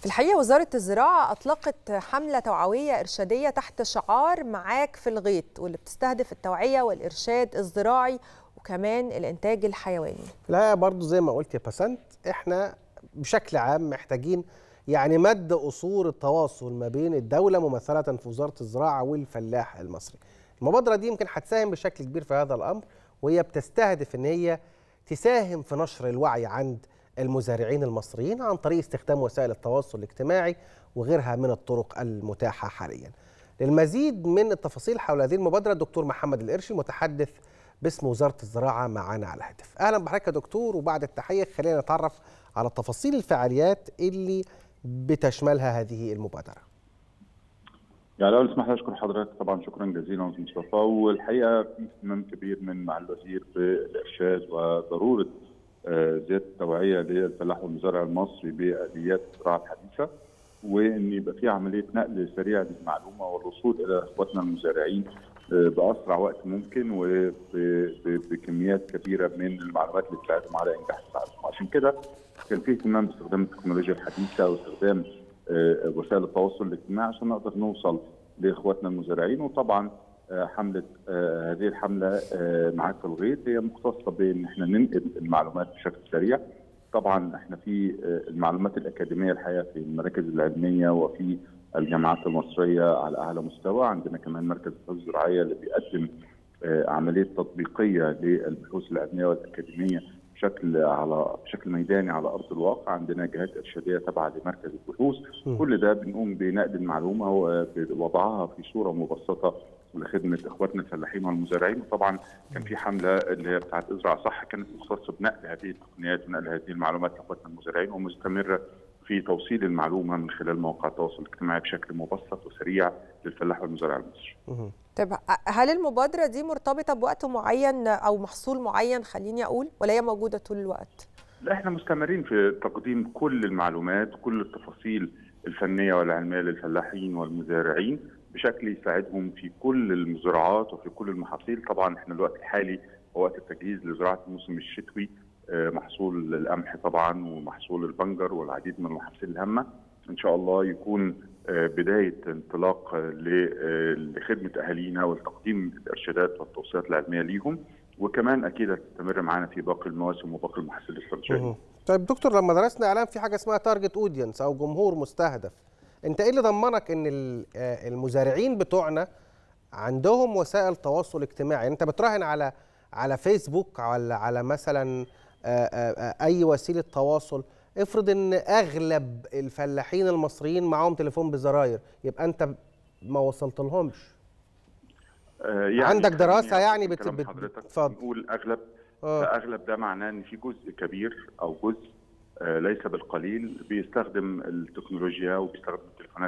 في الحقيقة وزارة الزراعة أطلقت حملة توعوية إرشادية تحت شعار معاك في الغيط واللي بتستهدف التوعية والإرشاد الزراعي وكمان الإنتاج الحيواني لا برضو زي ما قلت يا بسنت احنا بشكل عام محتاجين يعني مد قصور التواصل ما بين الدولة ممثلة في وزارة الزراعة والفلاح المصري المبادرة دي يمكن هتساهم بشكل كبير في هذا الأمر وهي بتستهدف ان هي تساهم في نشر الوعي عند المزارعين المصريين عن طريق استخدام وسائل التواصل الاجتماعي وغيرها من الطرق المتاحة حاليا للمزيد من التفاصيل حول هذه المبادرة الدكتور محمد القرشي متحدث باسم وزارة الزراعة معانا على الهاتف أهلا بحضرتك يا دكتور وبعد التحية خلينا نتعرف على تفاصيل الفعاليات اللي بتشملها هذه المبادرة يعني الاول اسمح لي اشكر حضرتك طبعا شكرا جزيلا استاذ مصطفى والحقيقه في اهتمام كبير من مع الوزير بالارشاد وضروره زياده التوعيه للفلاح والمزارع المصري باليات الزراعه الحديثه وان يبقى في عمليه نقل سريع للمعلومه والوصول الى اخواتنا المزارعين باسرع وقت ممكن وبكميات كبيره من المعلومات اللي تساعدهم على انجاح سعادتهم عشان كده كان في اهتمام باستخدام التكنولوجيا الحديثه واستخدام وسائل التواصل الاجتماعي عشان نقدر نوصل لاخواتنا المزارعين وطبعا حمله هذه الحمله معاك في الغيط هي مختصه بان احنا ننقل المعلومات بشكل سريع طبعا احنا في المعلومات الاكاديميه الحقيقه في المراكز العلميه وفي الجامعات المصريه على اعلى مستوى عندنا كمان مركز البحوث الزراعيه اللي بيقدم عمليه تطبيقيه للبحوث العلميه والاكاديميه بشكل على بشكل ميداني على ارض الواقع عندنا جهات ارشاديه تابعه لمركز البحوث كل ده بنقوم بنقل المعلومه ووضعها في صوره مبسطه لخدمه اخواتنا الفلاحين والمزارعين وطبعا كان في حمله اللي هي بتاعت ازرع صح كانت مختصه بنقل هذه التقنيات ونقل هذه المعلومات لاخواتنا المزارعين ومستمره في توصيل المعلومه من خلال مواقع التواصل الاجتماعي بشكل مبسط وسريع للفلاح والمزارع المصري. طيب هل المبادره دي مرتبطه بوقت معين او محصول معين خليني اقول ولا هي موجوده طول الوقت؟ لا احنا مستمرين في تقديم كل المعلومات كل التفاصيل الفنيه والعلميه للفلاحين والمزارعين بشكل يساعدهم في كل المزروعات وفي كل المحاصيل طبعا احنا الوقت الحالي هو وقت التجهيز لزراعه الموسم الشتوي محصول القمح طبعا ومحصول البنجر والعديد من المحاصيل الهامه ان شاء الله يكون بدايه انطلاق لخدمه اهالينا وتقديم الارشادات والتوصيات العلميه ليهم وكمان اكيد هتستمر معانا في باقي المواسم وباقي المحاصيل الاستراتيجيه. طيب دكتور لما درسنا اعلام في حاجه اسمها تارجت اودينس او جمهور مستهدف انت ايه اللي ضمنك ان المزارعين بتوعنا عندهم وسائل تواصل اجتماعي انت بتراهن على على فيسبوك ولا على مثلا اي وسيله تواصل افرض ان اغلب الفلاحين المصريين معاهم تليفون بزراير يبقى انت ما وصلت لهمش يعني عندك دراسه يعني بت... حضرتك نقول اغلب آه. اغلب ده معناه ان في جزء كبير او جزء آه ليس بالقليل بيستخدم التكنولوجيا وبيستخدم التليفونات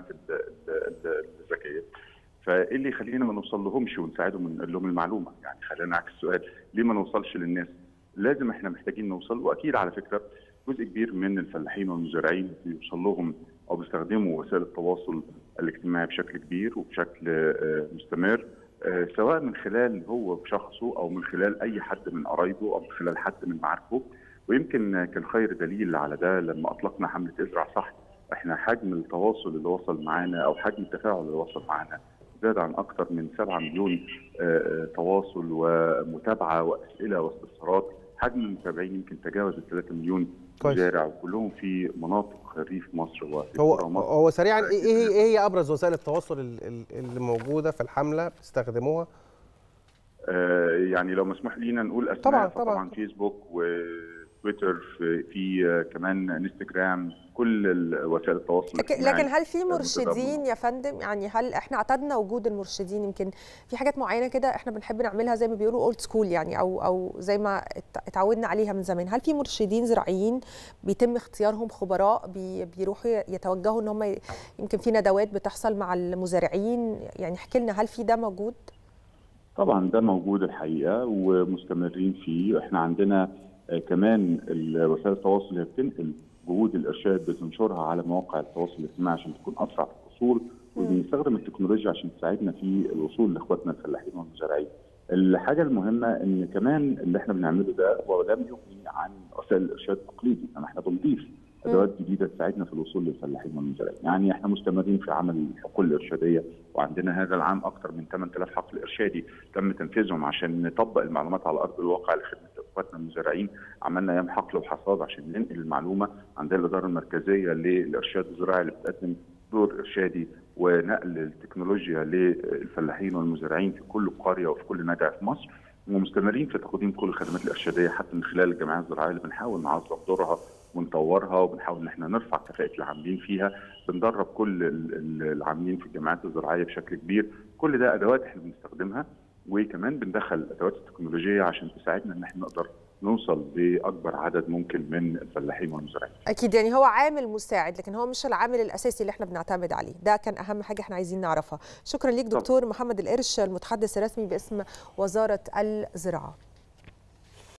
الذكيه فايه اللي يخلينا ما نوصل لهمش ونساعدهم ونقول لهم المعلومه يعني خلينا نعكس السؤال ليه ما نوصلش للناس لازم احنا محتاجين نوصل واكيد على فكره جزء كبير من الفلاحين والمزارعين بيوصل لهم او بيستخدموا وسائل التواصل الاجتماعي بشكل كبير وبشكل آه مستمر آه سواء من خلال هو بشخصه او من خلال اي حد من قرايبه او من خلال حد من معارفه ويمكن كان خير دليل على ده لما اطلقنا حمله ازرع صح احنا حجم التواصل اللي وصل معانا او حجم التفاعل اللي وصل معانا زاد عن اكثر من 7 مليون آه تواصل ومتابعه واسئله واستفسارات حجم المتابعين يمكن تجاوز ال 3 مليون مزارع وكلهم في مناطق ريف مصر وفي هو مصر. هو سريعا ايه هي ايه هي ابرز وسائل التواصل اللي موجوده في الحمله بتستخدموها؟ آه يعني لو مسموح لينا نقول اسماء طبعا طبعا, طبعا فيسبوك وتويتر في, في كمان انستجرام كل وسائل التواصل لكن, لكن هل في مرشدين يا فندم يعني هل احنا اعتدنا وجود المرشدين يمكن في حاجات معينه كده احنا بنحب نعملها زي ما بيقولوا اولد سكول يعني او او زي ما اتعودنا عليها من زمان هل في مرشدين زراعيين بيتم اختيارهم خبراء بي بيروحوا يتوجهوا ان هم يمكن في ندوات بتحصل مع المزارعين يعني احكي لنا هل في ده موجود طبعا ده موجود الحقيقه ومستمرين فيه احنا عندنا كمان وسائل التواصل اللي بتنقل جهود الارشاد بتنشرها على مواقع التواصل الاجتماعي عشان تكون اسرع في الوصول وبنستخدم التكنولوجيا عشان تساعدنا في الوصول لاخواتنا الفلاحين والمزارعين. الحاجه المهمه ان كمان اللي احنا بنعمله ده هو لم يغني عن وسائل الارشاد التقليدي، انما احنا بنضيف ادوات جديده تساعدنا في الوصول للفلاحين والمزارعين، يعني احنا مستمرين في عمل الحقول الارشاديه وعندنا هذا العام اكثر من 8000 حقل ارشادي تم تنفيذهم عشان نطبق المعلومات على ارض الواقع لخدمه اخواتنا المزارعين، عملنا ايام حقل وحصاد عشان ننقل المعلومه عندنا الاداره المركزيه للارشاد الزراعي اللي بتقدم دور ارشادي ونقل التكنولوجيا للفلاحين والمزارعين في كل قريه وفي كل نجع في مصر ومستمرين في تقديم كل الخدمات الارشاديه حتى من خلال الجمعيه الزراعيه اللي بنحاول نعظم دورها ونطورها وبنحاول ان احنا نرفع كفاءه العاملين فيها بندرب كل العاملين في الجامعات الزراعيه بشكل كبير كل ده ادوات احنا بنستخدمها وكمان بندخل الادوات التكنولوجيه عشان تساعدنا ان احنا نقدر نوصل لاكبر عدد ممكن من الفلاحين والمزارعين. اكيد يعني هو عامل مساعد لكن هو مش العامل الاساسي اللي احنا بنعتمد عليه، ده كان اهم حاجه احنا عايزين نعرفها. شكرا ليك دكتور محمد القرش المتحدث الرسمي باسم وزاره الزراعه.